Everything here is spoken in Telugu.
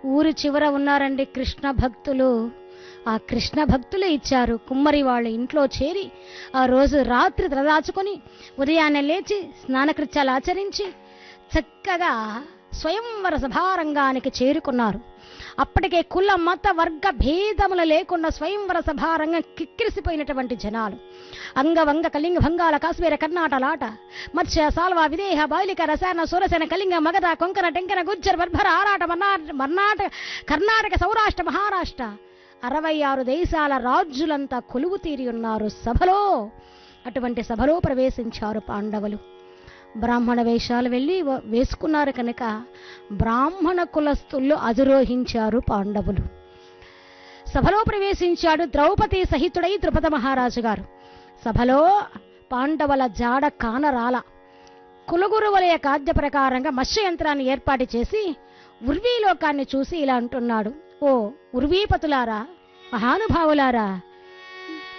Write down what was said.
ఊరి చివర ఉన్నారండి కృష్ణ భక్తులు ఆ కృష్ణ భక్తులు ఇచ్చారు కుమ్మరి వాళ్ళ ఇంట్లో చేరి ఆ రోజు రాత్రి తలదాచుకొని ఉదయాన్నే లేచి స్నానకృత్యాలు ఆచరించి చక్కగా స్వయంవర సభారంగానికి చేరుకున్నారు అప్పటికే కుల మత వర్గ భేదములు లేకుండా స్వయంవర సభారంగం కిక్కిరిసిపోయినటువంటి జనాలు అంగవంగ కళింగ భంగాల కాశ్మీర కర్ణాటలాట మత్స్య సాల్వ విదేహ బాలిక రసాయన సురసేన కళింగ మగధ కొంకణ టెంకన గుజ్జర్ బర్భర ఆరాట మర్నాట మర్నాటక కర్ణాటక సౌరాష్ట్ర మహారాష్ట్ర అరవై ఆరు దేశాల రాజులంతా కొలువు తీరి ఉన్నారు సభలో అటువంటి సభలో ప్రవేశించారు పాండవులు బ్రాహ్మణ వేషాలు వెళ్ళి వ- వేసుకున్నారు కనుక బ్రాహ్మణ కులస్తుల్లో అధిరోహించారు పాండవులు సభలో ప్రవేశించాడు ద్రౌపది సహితుడై ద్రుపద మహారాజు గారు సభలో పాండవుల జాడ కానరాల కులగురువుల కాద్య ప్రకారంగా మత్స్య యంత్రాన్ని ఏర్పాటు చేసి ఉర్వీలోకాన్ని చూసి ఇలా అంటున్నాడు ఓ ఉర్వీపతులారా మహానుభావులారా